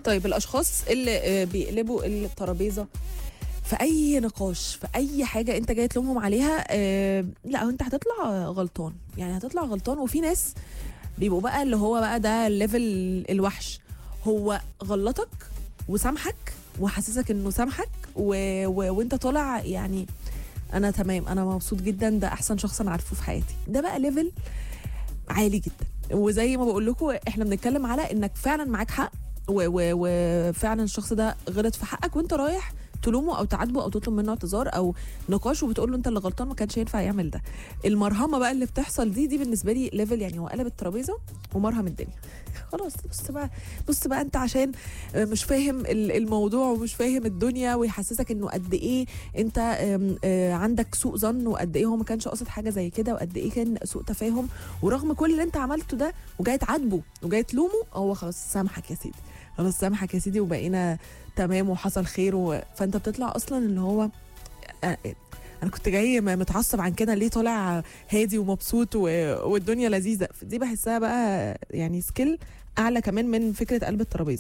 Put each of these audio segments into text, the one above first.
طيب الاشخاص اللي آه، بيقلبوا الترابيزه في اي نقاش في اي حاجه انت جاي تلومهم عليها آه لا هو انت هتطلع غلطان يعني هتطلع غلطان وفي ناس بيبقوا بقى اللي هو بقى ده الليفل الوحش هو غلطك وسامحك وحسسك انه سامحك و... و... وانت طالع يعني انا تمام انا مبسوط جدا ده احسن شخص انا عارفه في حياتي ده بقى ليفل عالي جدا وزي ما بقول لكم احنا بنتكلم على انك فعلا معاك حق و- و- وفعلا الشخص ده غلط في حقك وانت رايح تلومه او تعاتبه او تطلب منه اعتذار او نقاش وبتقول له انت اللي غلطان ما كانش ينفع يعمل ده المرهمه بقى اللي بتحصل دي دي بالنسبه لي ليفل يعني هو قلب الترابيزه ومرهم الدنيا خلاص بص بقى بص بقى انت عشان مش فاهم ال- الموضوع ومش فاهم الدنيا ويحسسك انه قد ايه انت ام، اه، عندك سوء ظن وقد ايه هو ما كانش قاصد حاجه زي كده وقد ايه كان سوء تفاهم ورغم كل اللي انت عملته ده وجاي تعاتبه وجاي تلومه هو خلاص سامحك يا سيدي خلاص سامحك يا سيدي وبقينا تمام وحصل خير و... فانت بتطلع اصلا اللي هو اه، انا كنت جاي م- متعصب عن كده ليه طالع هادي ومبسوط و... والدنيا لذيذه دي بحسها بقى يعني سكيل اعلى كمان من فكره قلب الترابيزه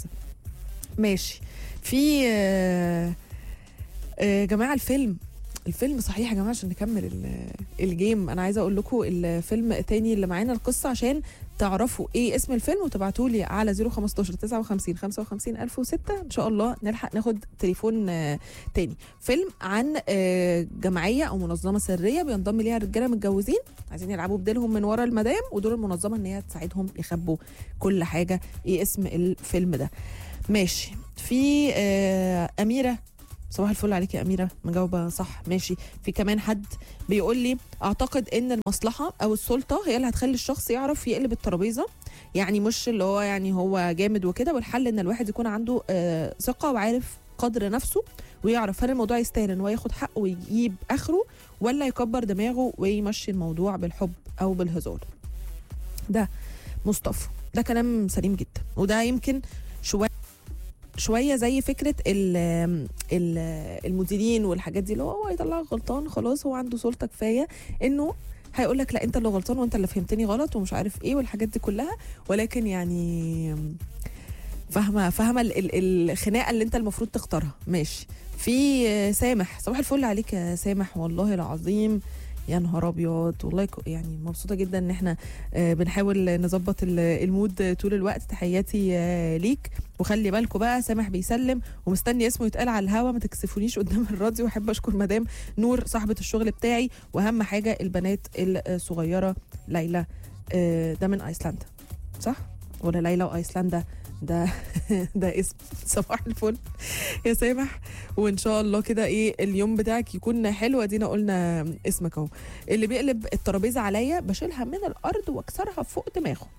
ماشي في آه، آه، جماعه الفيلم الفيلم صحيح يا جماعه عشان نكمل ال- الجيم انا عايزه اقول لكم الفيلم تاني اللي معانا القصه عشان تعرفوا ايه اسم الفيلم وتبعتوا لي على 015 59 55 1006 ان شاء الله نلحق ناخد تليفون آه، تاني فيلم عن آه، جمعيه او منظمه سريه بينضم ليها رجاله متجوزين عايزين يلعبوا بديلهم من ورا المدام ودور المنظمه ان هي تساعدهم يخبوا كل حاجه ايه اسم الفيلم ده ماشي في آه، اميره صباح الفل عليك يا اميره مجاوبه صح ماشي في كمان حد بيقول لي اعتقد ان المصلحه او السلطه هي اللي هتخلي الشخص يعرف يقلب الترابيزه يعني مش اللي هو يعني هو جامد وكده والحل ان الواحد يكون عنده آه، ثقه وعارف قدر نفسه ويعرف هل الموضوع يستاهل ان هو ياخد حقه ويجيب اخره ولا يكبر دماغه ويمشي الموضوع بالحب او بالهزار ده مصطفى ده كلام سليم جدا وده يمكن شويه شويه زي فكره ال ال المديرين والحاجات دي اللي هو هو يطلعك غلطان خلاص هو عنده سلطه كفايه انه هيقول لك لا انت اللي غلطان وانت اللي فهمتني غلط ومش عارف ايه والحاجات دي كلها ولكن يعني فاهمه فاهمه ال- ال- الخناقه اللي انت المفروض تختارها ماشي في آه، سامح صباح الفل عليك يا سامح والله العظيم يا نهار ابيض والله ك- يعني مبسوطه جدا ان احنا آه، بنحاول نظبط ال- المود طول الوقت تحياتي آه، ليك وخلي بالكم بقى سامح بيسلم ومستني اسمه يتقال على الهوا ما تكسفونيش قدام الراديو واحب اشكر مدام نور صاحبه الشغل بتاعي واهم حاجه البنات الصغيره ليلى آه، ده من ايسلندا صح ولا ليلى وايسلندا ده ده اسم صباح الفل يا سامح وان شاء الله كده ايه اليوم بتاعك يكون حلو ادينا قلنا اسمك اهو اللي بيقلب الترابيزه عليا بشيلها من الارض واكسرها فوق دماغه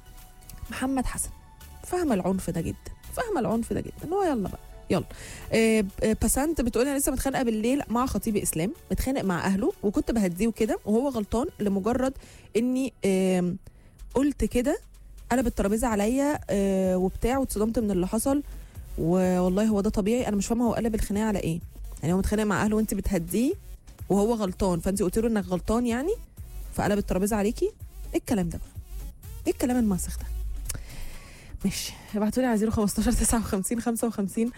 محمد حسن فاهمه العنف ده جدا فاهمه العنف ده جدا ان هو يلا بقى يلا آه، آه، باسانت بتقول انا لسه متخانقه بالليل مع خطيبي اسلام متخانق مع اهله وكنت بهديه وكده وهو غلطان لمجرد اني آم، قلت كده قلب الترابيزه عليا آه، وبتاع واتصدمت من اللي حصل والله هو ده طبيعي انا مش فاهمه هو قلب الخناقه على ايه يعني هو متخانق مع اهله وانت بتهديه وهو غلطان فانت قلت له انك غلطان يعني فقلب الترابيزه عليكي ايه الكلام ده بقى ايه الكلام الماسخ ده ماشي ابعتوا لي على 015 59 55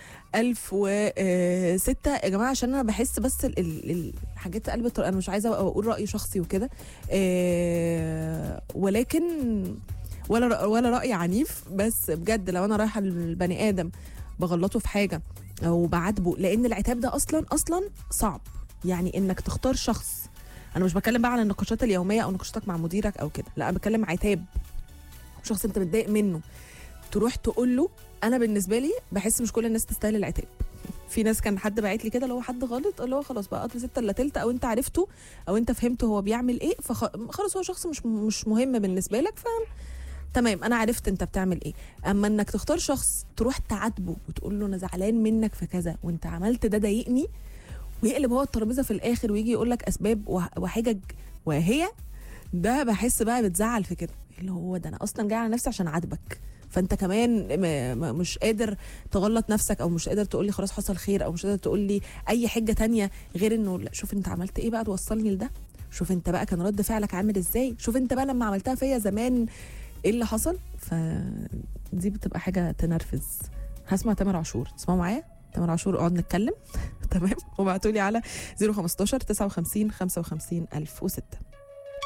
1006 يا جماعه عشان انا بحس بس ال- ال- الحاجات قلب التر- انا مش عايزه اقول راي شخصي وكده آه، ولكن ولا رأ- ولا راي عنيف بس بجد لو انا رايحه للبني ادم بغلطه في حاجه او بعاتبه لان العتاب ده اصلا اصلا صعب يعني انك تختار شخص انا مش بتكلم بقى عن النقاشات اليوميه او نقاشاتك مع مديرك او كده لا انا بتكلم عتاب شخص انت متضايق منه تروح تقول له انا بالنسبه لي بحس مش كل الناس تستاهل العتاب في ناس كان حد باعت لي كده اللي هو حد غلط اللي هو خلاص بقى قطر ستة الا تلتة او انت عرفته او انت فهمته هو بيعمل ايه فخلاص هو شخص مش مش مهم بالنسبه لك ف تمام انا عرفت انت بتعمل ايه اما انك تختار شخص تروح تعاتبه وتقول له انا زعلان منك في كذا وانت عملت ده ضايقني ويقلب هو الترابيزه في الاخر ويجي يقول لك اسباب وح- وحجج وهي ده بحس بقى بتزعل في كده اللي هو ده انا اصلا جاي على نفسي عشان اعاتبك فانت كمان م- م- مش قادر تغلط نفسك او مش قادر تقول لي خلاص حصل خير او مش قادر تقول لي اي حجه تانية غير انه لا شوف انت عملت ايه بقى توصلني لده شوف انت بقى كان رد فعلك عامل ازاي شوف انت بقى لما عملتها فيا زمان ايه اللي حصل فدي بتبقى حاجه تنرفز هسمع تامر عاشور تسمعوا معايا تامر عاشور اقعد نتكلم تمام وابعتوا لي على 015 59 55 1006